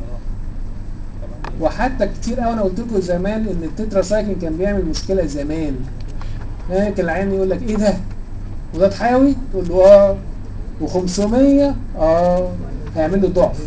[SPEAKER 1] وحتى كتير قوي انا قلت لكم زمان ان التترا سايكل كان بيعمل مشكله زمان آه كان العيان يقول لك ايه ده مضاد حيوي تقول له اه و500 اه هيعمل له ضعف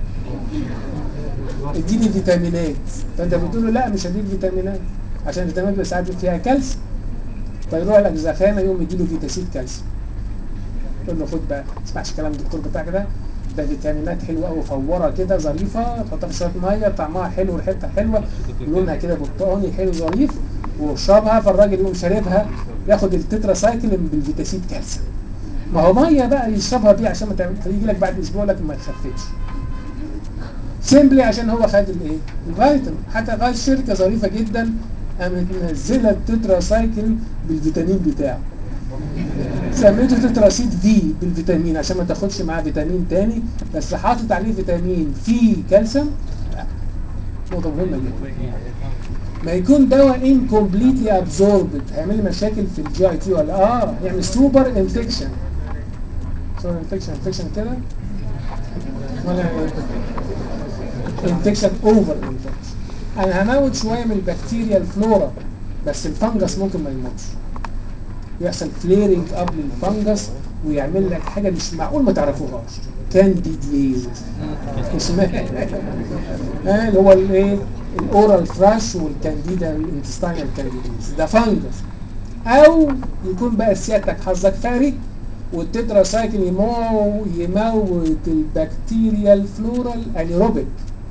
[SPEAKER 1] اديني فيتامينات فانت بتقول له لا مش هديك فيتامينات عشان الفيتامينات بس ساعات فيها كالسيوم فيروح الاجزخانه يقوم يديله فيتاسيد كالسيوم يقول له خد بقى ما تسمعش كلام الدكتور بتاعك ده ده فيتامينات حلوه قوي فوره كده ظريفه تحطها في شويه ميه طعمها حلو ريحتها حلوه لونها كده برتقاني حلو ظريف واشربها فالراجل يقوم شاربها ياخد التترا سايكلين بالفيتاسيد كالسيوم ما هو ميه بقى يشربها بيه عشان ما تعمل فيجي لك بعد اسبوع لكن ما يخفتش سيمبلي عشان هو خد الايه؟ الفيتامين حتى غاز شركه ظريفه جدا قامت منزله التترا سايكل بالفيتامين بتاعه سميته تتراسيد في بالفيتامين عشان ما تاخدش معاه فيتامين تاني بس حاطط عليه فيتامين في كالسيوم لا. نقطة مهمة جدا ما يكون دواء انكمبليتلي ابزوربد هيعمل لي مشاكل في الجي اي تي ولا اه يعمل سوبر انفكشن سوبر انفكشن انفكشن كده ولا انفكشن اوفر انفكشن انا هموت شويه من البكتيريا الفلورا بس الفنجس ممكن ما يموتش يحصل فليرنج اب للفنجس ويعمل لك حاجه مش معقول ما تعرفوهاش كانديديز اسمها آه، اللي هو الايه الاورال فراش والكانديدا الانتستاينال كانديديز ده فنجس او يكون بقى سيادتك حظك فاري والتترا سايكل يمو يموت البكتيريا الفلورال انيروبيك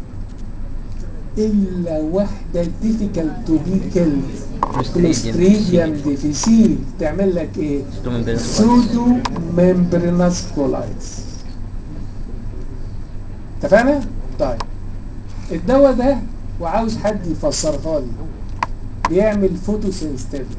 [SPEAKER 1] الا واحده ديفيكالت تو بي كيلد كلوستريديوم ديفيسيل تعمل لك ايه سودو ممبرينس كولايتس اتفقنا طيب الدواء ده وعاوز حد يفسرها لي بيعمل فوتوسنسيتيفيتي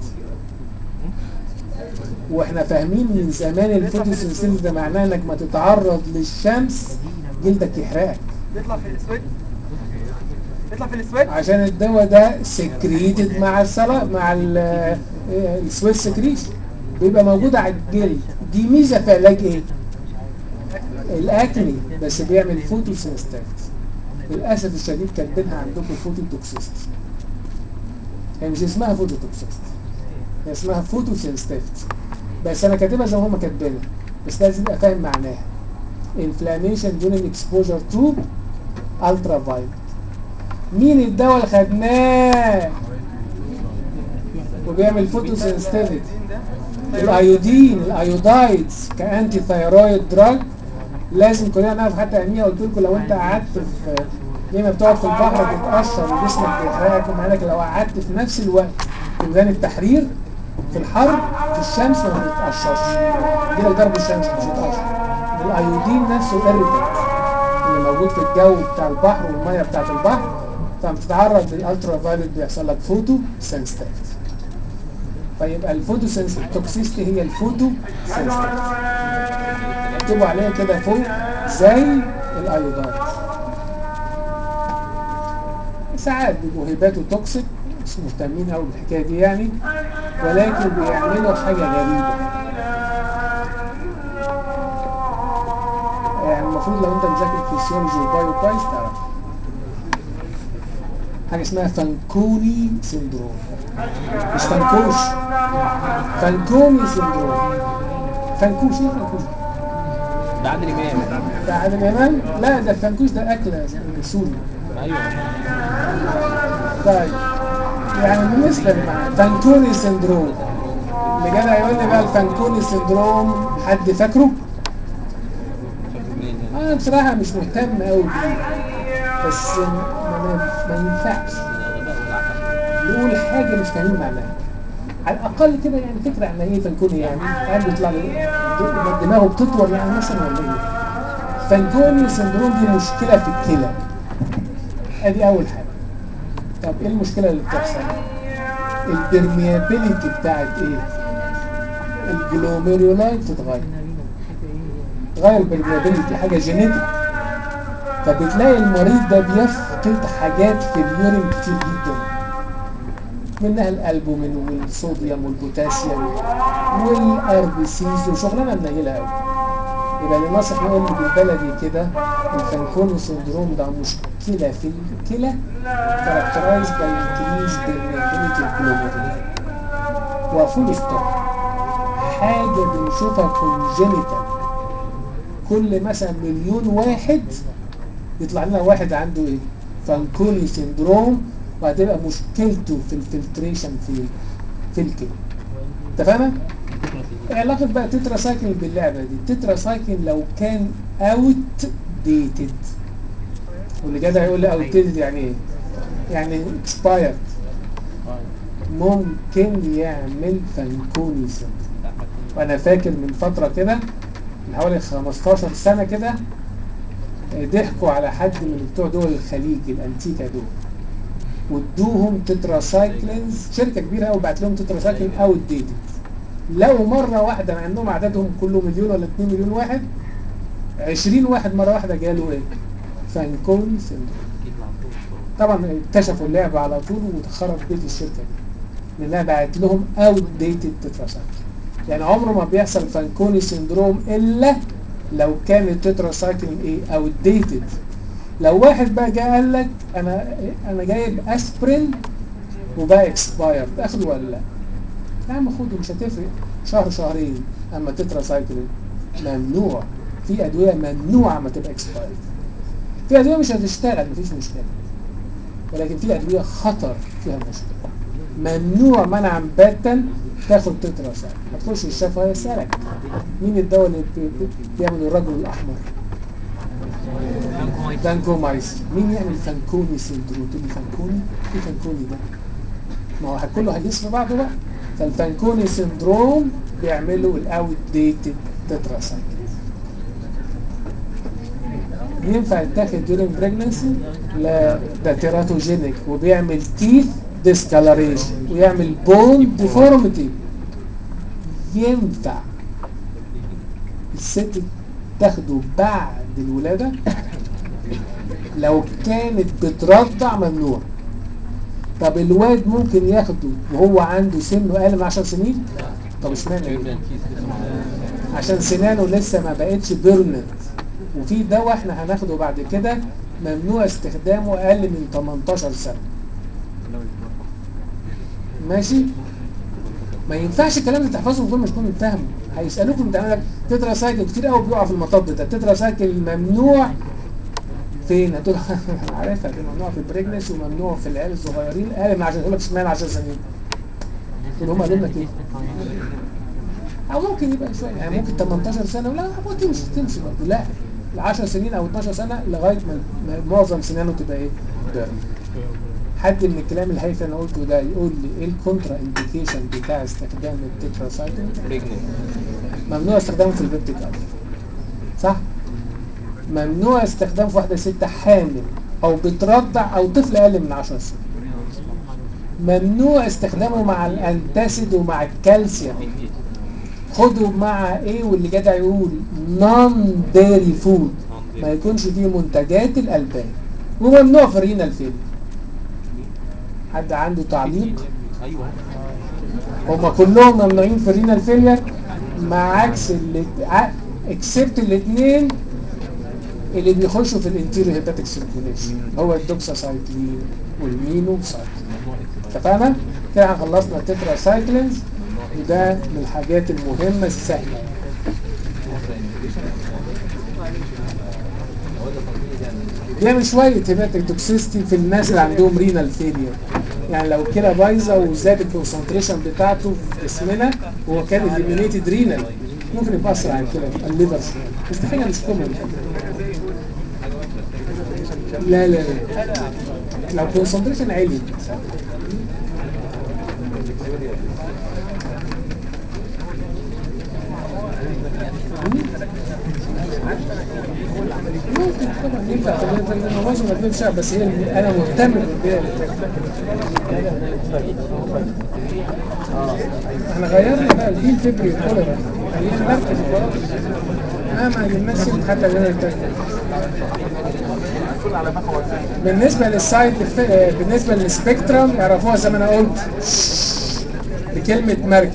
[SPEAKER 1] واحنا فاهمين من زمان الفوتوسنسيتيفيتي ده معناه انك ما تتعرض للشمس جلدك يحرقك
[SPEAKER 4] يطلع في الاسود يطلع في الاسود
[SPEAKER 1] عشان الدواء ده سكريتد مع الصلاة مع ال- السويت سكريشن بيبقى موجود على الجلد دي ميزة في علاج ايه؟ الاكني بس بيعمل فوتو سنستيفيتي للاسف الشديد كاتبينها عندكم فوتو توكسيستي هي مش اسمها فوتو توكسيستي هي اسمها فوتو سنستيفيتي بس انا كاتبها زي ما هم كاتبينها بس لازم ابقى فاهم معناها inflammation during exposure to ultraviolet مين الدواء اللي خدناه وبيعمل فوتو سنسيتيفيتي الايودين الايودايدز كانتي ثايرويد دراج لازم كلنا نعرف حتى اهميه قلت لكم لو انت قعدت في لما بتقعد في البحر تتقشر وجسمك بيحرقك ومع ذلك لو قعدت في نفس الوقت في ميدان التحرير في الحر في الشمس ما بتتقشرش يجيلك ضرب الشمس مش هتقشر الايودين نفسه اريتنت اللي موجود في الجو بتاع البحر والميه بتاعت البحر فلما بتتعرض للالترا فايولت بيحصل لك فوتو سنسيتيفيتي فيبقى الفوتو توكسيستي هي الفوتو سنسيتيفيتي اكتبوا عليها كده فوق زي الايودايد ساعات بيبقوا هيباتو توكسيك مش مهتمين قوي بالحكايه دي يعني ولكن بيعملوا حاجه غريبه يعني المفروض لو انت مذاكر فيسيولوجي وبايو كويس تعرف حاجه اسمها فانكوني سندروم مش فانكوش فانكوني سندروم فانكوش ايه فانكوش
[SPEAKER 2] ده عادل امام
[SPEAKER 1] ده عادل امام لا ده الفانكوش ده اكله سوري
[SPEAKER 2] ايوه
[SPEAKER 1] طيب يعني بالنسبه لمع فانكوني سندروم اللي جدع يقول لي بقى الفانكوني سندروم حد فاكره؟ انا بصراحه مش مهتم قوي بيه بس ما, ما, ما ينفعش نقول حاجه مش فاهمين معناها على الاقل كده يعني فكره عن ايه فانكوني يعني قال بيطلع له دماغه بتطول يعني مثلا ولا ايه فانكوني سندروم دي مشكله في الكلى ادي اول حاجه طب ايه المشكله اللي بتحصل البرميابيليتي بتاعت ايه الجلوميرولايت تتغير تغير البرميابيليتي حاجه جينيتك فبتلاقي المريض ده بيفقد حاجات في اليورين كتير جدا منها الالبومين والصوديوم والبوتاسيوم والار بي سيز وشغلانه منيله قوي يبقى اللي ناصح نقول بالبلدي كده الفانكوني سندروم ده مشكله في الكلى كاركترايز باي انكريز permeability of glomeruli وفول ستوب حاجه بنشوفها كونجينيتال كل مثلا مليون واحد يطلع لنا واحد عنده ايه فانكوني سندروم وهتبقى مشكلته في الفلتريشن في في الكلى اتفقنا؟ ايه علاقة بقى تترا سايكل باللعبة دي التترا سايكل لو كان اوت ديتد واللي جدع يقول لي اوت ديتد يعني ايه؟ يعني expired ممكن يعمل فانكوني سندروم وانا فاكر من فترة كده من حوالي 15 سنة كده آه، ضحكوا على حد من بتوع دول الخليج الانتيكا دول وادوهم تتراسايكلينز شركة كبيرة قوي بعت لهم تتراسايكلين اوت ديتد لو مرة واحدة مع انهم عددهم كله مليون ولا 2 مليون واحد 20 واحد مرة واحدة جاله ايه؟ فانكوني سندروم طبعا اكتشفوا اللعبة على طول وتخرب بيت الشركة دي لانها بعت لهم اوت ديتد تتراسايكل يعني عمره ما بيحصل فانكوني سندروم الا لو كان التتراسايكل ايه اوت ديتد لو واحد بقى جه قال لك انا انا جايب اسبرين وبقى اكسباير تاخده ولا لا؟ يا عم خده مش هتفرق شهر شهرين اما تتراسايكل ممنوع في ادويه ممنوع اما تبقى اكسباير في ادويه مش هتشتغل مفيش مشكله ولكن في ادويه خطر فيها مشكله ممنوع منعا باتا تاخد تتراسايكل هتخش الشفا يسالك مين الدواء اللي بي- بي- بيعمل الرجل الاحمر فانكومايسين مين يعمل فانكوني سندروم تقول لي فانكوني ايه فانكوني ده ما هو كله هيجيس في بعضه بقى فالفانكوني سندروم بيعملوا الاوت ديتد تتراسايكل ينفع يتاخد during pregnancy لا ده تيراتوجينيك وبيعمل تيث ديسكالريشن ويعمل بون ديفورميتي ينفع الست تاخده بعد الولادة لو كانت بترضع ممنوع طب الواد ممكن ياخده وهو عنده سنه اقل من 10 سنين طب اشمعنى ليه؟ عشان سنانه لسه ما بقتش بيرمنت وفي دواء احنا هناخده بعد كده ممنوع استخدامه اقل من 18 سنه ماشي ما ينفعش الكلام ده تحفظه من غير ما تكون فاهمه هيسالوكم انت عندك تترا سايكل كتير قوي بيقع في المطب ده تترا سايكل ممنوع فين هتقول انا عارفها دي ممنوع في البريجنس وممنوع في العيال الصغيرين قال ما عشان يقول لك اشمعنى 10 سنين تقول هم قالوا لك ايه او ممكن يبقى شويه يعني ممكن 18 سنه لا ممكن تمشي تمشي برضه لا ال 10 سنين او 12 سنه لغايه ما ما معظم سنانه تبقى ايه؟ بيرن حد من الكلام الهايف اللي انا قلته ده يقول لي ايه الكونترا انديكيشن بتاع استخدام التتراسايكل ممنوع استخدامه في البيبتيك ألسر صح ممنوع استخدامه في واحده ست حامل او بترضع او طفل اقل من 10 سنين ممنوع استخدامه مع الانتاسيد ومع الكالسيوم خده مع ايه واللي جدع يقول نون ديري فود ما يكونش فيه منتجات الالبان وممنوع في الرينال فيل حد عنده تعليق
[SPEAKER 2] ايوه
[SPEAKER 1] هما كلهم ممنوعين في الرينال فيلير مع عكس اللي اكسبت الاثنين اللي بيخشوا في الانتيريو هيباتيك سيركيوليشن هو الدوكساسايكلين والمينو سايكلين اتفقنا؟ كده احنا خلصنا التترا سايكلينز وده من الحاجات المهمة السهلة بيعمل شوية هيباتيك توكسيستي في الناس اللي عندهم رينال فيلير يعني لو كده بايظة وزاد الكونسنتريشن بتاعته في جسمنا وهو كان اليمينيتد رينال ممكن يبقى اسرع عن كده يبقى الليفر شوية بس دي حاجة مش كومن لا لا لا لو كونسنتريشن عالي ممكن طبعا ينفع في الوقت ده معظم الادويه مش عارف، بس هي اللي انا مهتم بالبيع احنا غيرنا بقى الجيل فبري كولر خلينا نركز وخلاص ما ما عجبناش حتى اللي انا بالنسبه للسايد إف- بالنسبه للسبيكترم يعرفوها زي ما انا قلت بكلمه مركب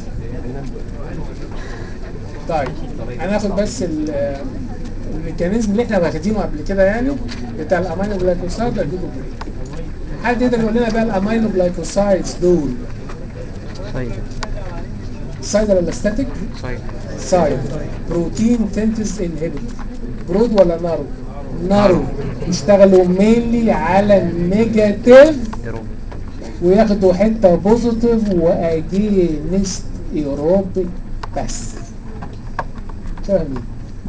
[SPEAKER 1] طيب هناخد بس ال- الميكانيزم اللي احنا واخدينه قبل كده يعني بتاع الامينو جلايكوسايد اديكم بريك حد يقدر يقول لنا بقى الامينو جلايكوسايدز دول
[SPEAKER 3] طيب
[SPEAKER 1] سايد ولا ستاتيك؟
[SPEAKER 3] طيب
[SPEAKER 1] سايد بروتين سينثيز انهبيتور برود ولا نارو؟ نارو يشتغلوا مينلي على النيجاتيف
[SPEAKER 3] يا رب
[SPEAKER 1] وياخدوا حته بوزيتيف واجينست ايروبيك بس شبه مين؟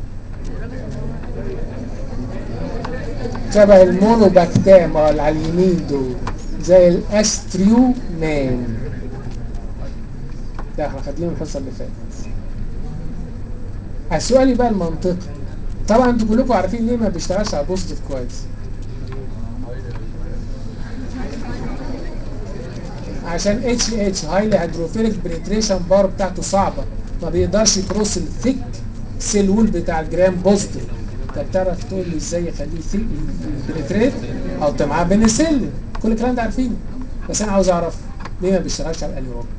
[SPEAKER 1] شبه المونوباكتام اللي على اليمين دول زي الاستريو مان ده احنا خدناهم الحصه اللي فاتت السؤال بقى المنطقي طبعا انتوا كلكم عارفين ليه ما بيشتغلش على البوزيتيف كويس عشان اتش اتش هايلي هيدروفيليك بريتريشن بار بتاعته صعبه ما بيقدرش يكروس الثيك سيل وول بتاع الجرام بوزيتيف طب تعرف تقول لي ازاي يخليه ثيك بريتريت او انت معاه بنسلين كل الكلام ده عارفينه بس انا عاوز اعرف ليه ما بيشتغلش على الانيروبيك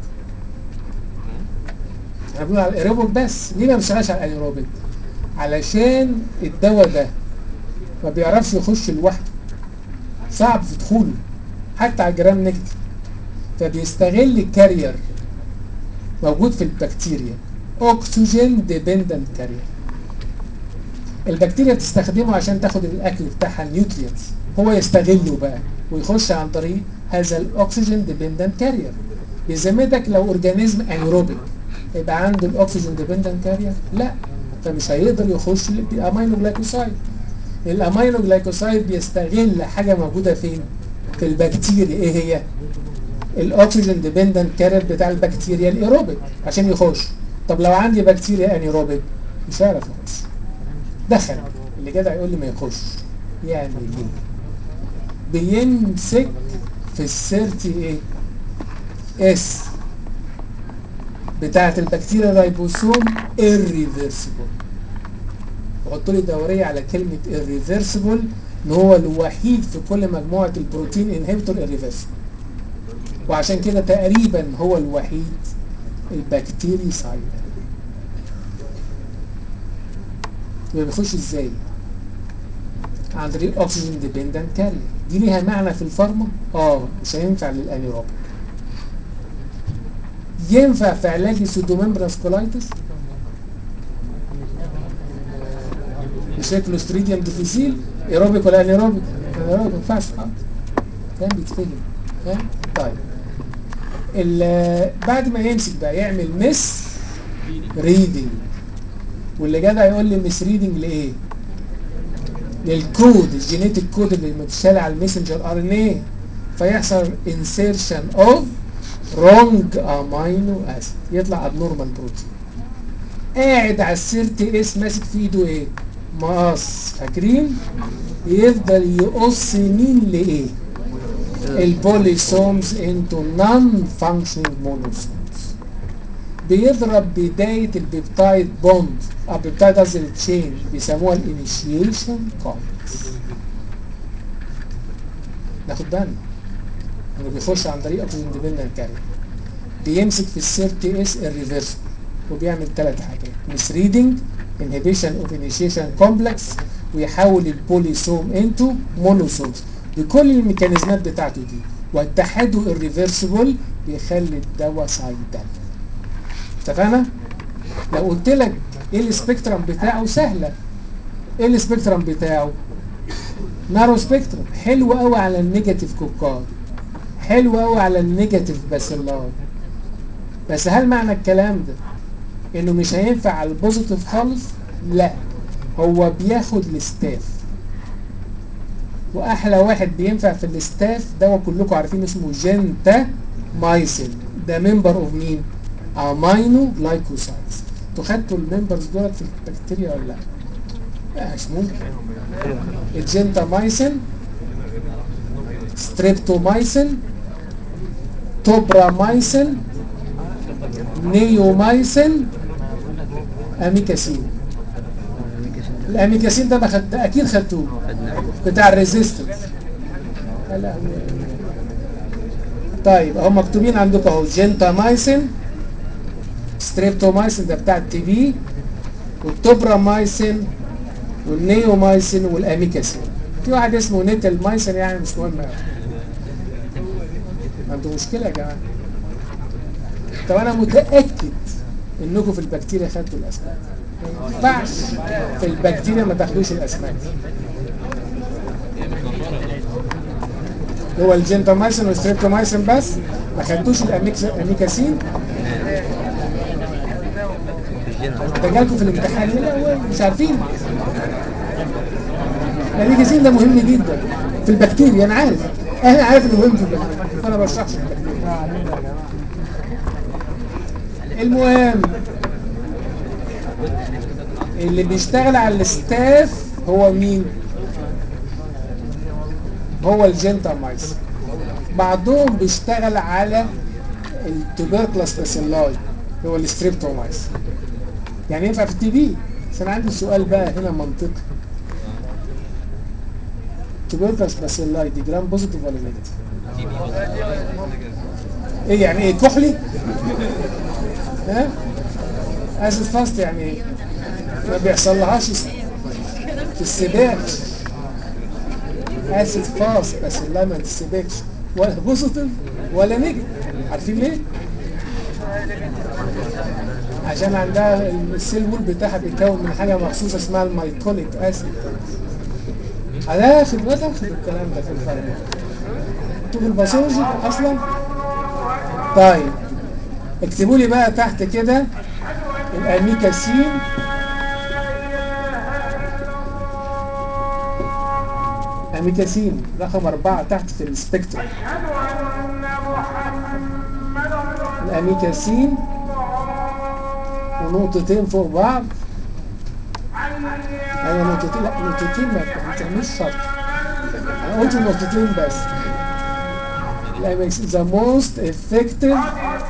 [SPEAKER 1] احنا بنقول على الايروبيك بس ليه ما بيشتغلش على الانيروبيك علشان الدواء ده ما بيعرفش يخش لوحده صعب في دخوله حتى على الجرام نيجاتيف فبيستغل الكارير موجود في البكتيريا اكسجين ديبندنت كارير البكتيريا بتستخدمه عشان تاخد الاكل بتاعها النيوترينتس هو يستغله بقى ويخش عن طريق هذا الاكسجين ديبندنت كارير يزمدك لو اورجانيزم انيروبيك يبقى عنده الاكسجين ديبندنت كارير لا فمش هيقدر يخش الامينو جلايكوسايد الامينو جلايكوسايد بيستغل حاجه موجوده فين في البكتيريا ايه هي الاكسجين ديبندنت كارير بتاع البكتيريا الايروبيك عشان يخش طب لو عندي بكتيريا انيروبيك مش هيعرف يخش دخل اللي جدع يقول لي ما يخش يعني ليه بيمسك في السيرتي ايه اس بتاعت البكتيريا الريبوسوم irreversible وحط لي دوريه على كلمه irreversible ان هو الوحيد في كل مجموعه البروتين انهبيتور irreversible وعشان كده تقريبا هو الوحيد البكتيري سايد يبقى بيخش ازاي عن طريق اكسجين ديبندنت كارير دي ليها معنى في الفارما اه مش هينفع للانيروبيك ينفع في علاج السودوممبراس كولايتس بشكل ديفيسيل ايروبيك ولا انيروبيك انيروبيك ما ينفعش خالص فاهم بيتفهم فاهم طيب ال- بعد ما يمسك بقى يعمل مس ريدنج واللي جدع يقول لي مس ريدنج لايه للكود الجينيتك كود اللي متشال على الميسنجر ار ان ايه فيحصل انسيرشن اوف رونج امينو اسيد يطلع ابنورمال بروتين قاعد على السيرتي اس ماسك في ايده ايه مقص فاكرين يفضل يقص مين لايه البوليسومز انتو نون فانكشنينج مونوسومز بيضرب بداية البيبتايد بوند او بيبتايد قصدي التشين بيسموها الانيشيشن كومبلكس ناخد بالنا انه بيخش عن طريق اكسجين ديبندنت كارير بيمسك في السير تي اس الريفرس وبيعمل ثلاث حاجات مس ريدنج انهبيشن اوف انيشيشن كومبلكس ويحول البوليسوم انتو مونوسومز بكل الميكانيزمات بتاعته دي واتحاده الريفرسبل بيخلي الدواء سايدال اتفقنا؟ لو قلت لك ايه السبيكترم بتاعه سهله ايه السبيكترم بتاعه؟ نارو سبيكترم حلو قوي على النيجاتيف كوكار حلو قوي على النيجاتيف باسيلار بس هل معنى الكلام ده انه مش هينفع على البوزيتيف خالص لا هو بياخد الستاف واحلى واحد بينفع في الستاف دواء كلكم عارفين اسمه جنتا مايسين ده ممبر اوف مين امينو جلايكوسايدز انتوا خدتوا الممبرز دولت في البكتيريا ولا لا لا مش ممكن الجنتامايسين ستريبتومايسين توبرامايسين نيومايسين اميكاسين الاميكاسين ده ما خد... ده اكيد خدتوه بتاع الريزيستنس يا لهوي. طيب هم مكتوبين عندكم اهو جنتامايسين ستريبتومايسين ده بتاع التي بي والتوبرامايسين والنيومايسين والاميكاسين في واحد اسمه نيتل مايسين يعني مش مهم أوي. عنده مشكله يا جماعه طب انا متاكد انكم في البكتيريا خدتوا الاسماء ما ينفعش في البكتيريا ما تاخدوش الاسماء هو الجنتامايسين والستريبتومايسين بس ما خدتوش الأميكس- الاميكاسين ده جالكم في الامتحان لا مش عارفين الاميكاسين ده مهم جدا في البكتيريا انا عارف انا عارف انه مهم في البكتيريا فانا بشرحش البكتيريا المهم اللي بيشتغل على الستاف هو مين هو الجنتامايسين بعضهم بيشتغل على التوبركلوس باسيلاي هو الستريبتومايسين يعني ينفع في التي بي بس انا عندي سؤال بقى هنا منطقي تبركلوس باسيلاي دي جرام بوزيتيف ولا نيجاتيف ايه يعني ايه كحلي ها اسيد فاست يعني ايه ما بيحصلهاش في السباق اسيد فاست بس لا ما تسبكش ولا بوزيتيف ولا نيجاتيف عارفين ليه عشان عندها السيل وول بتاعها بيتكون من حاجه مخصوصه اسمها المايكوليك اسيد هناخد هتاخد الكلام ده في الفرق انتوا في الباثولوجي اصلا طيب اكتبوا لي بقى تحت كده الاميكاسين اميكاسين رقم أربعة تحت في السبيكتروم الاميكاسين ونقطتين فوق بعض ايوه نقطتين لا نقطتين ما بتعملش شرط انا قلت نقطتين بس الاميكاسين the most effective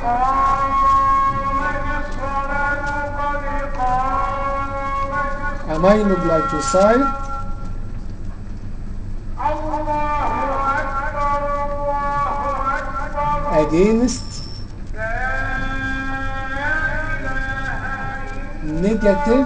[SPEAKER 1] aminoglycoside against negative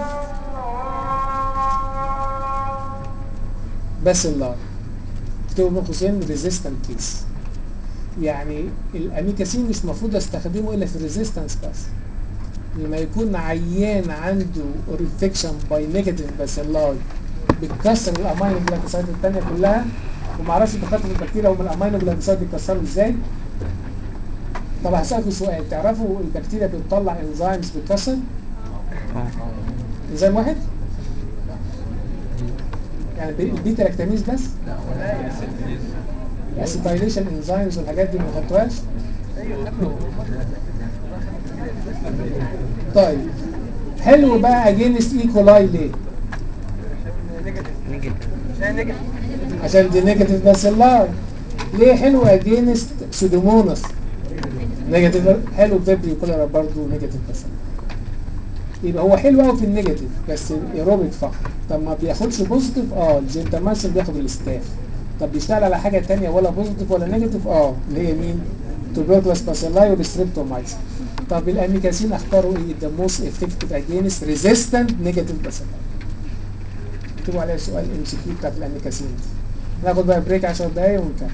[SPEAKER 1] bacilli اكتبوا بين قوسين resistant case يعني الاميكاسين مش المفروض استخدمه الا في الريزيستنس بس لما يكون عيان عنده ريفكشن باي نيجاتيف باسيلاي بتكسر الامينو جلايكوسايد الثانيه كلها وما اعرفش دخلت في البكتيريا هم الامينو جلايكوسايد بيكسروا ازاي طب هسألكوا سؤال تعرفوا البكتيريا بتطلع انزيمز بتكسر انزيم واحد يعني البيتا لاكتاميز بس الاسيتايليشن انزيمز والحاجات دي ما خدتوهاش طيب حلو بقى اجينست ايكولاي ليه عشان دي نيجاتيف باسيلاي ليه حلو اجينست سودوموناس نيجاتيف حلو فيبري كوليرا برضه نيجاتيف باسيلاي يبقى هو حلو قوي في النيجاتيف بس ايروبيك فقط طب ما بياخدش بوزيتيف اه الجنتامايسين بياخد الاستاف طب بيشتغل على حاجه ثانيه ولا بوزيتيف ولا نيجاتيف اه اللي هي مين توبركلوس باسيلاي والستريبتومايسين طب الاميكاسين اختاروا ايه ذا موست افكتيف اجينست ريزيستنت نيجاتيف باسيلاي اكتبوا عليها سؤال ام سي كيو بتاعت الاميكاسين دي ناخد بقى بريك 10 دقايق ونكمل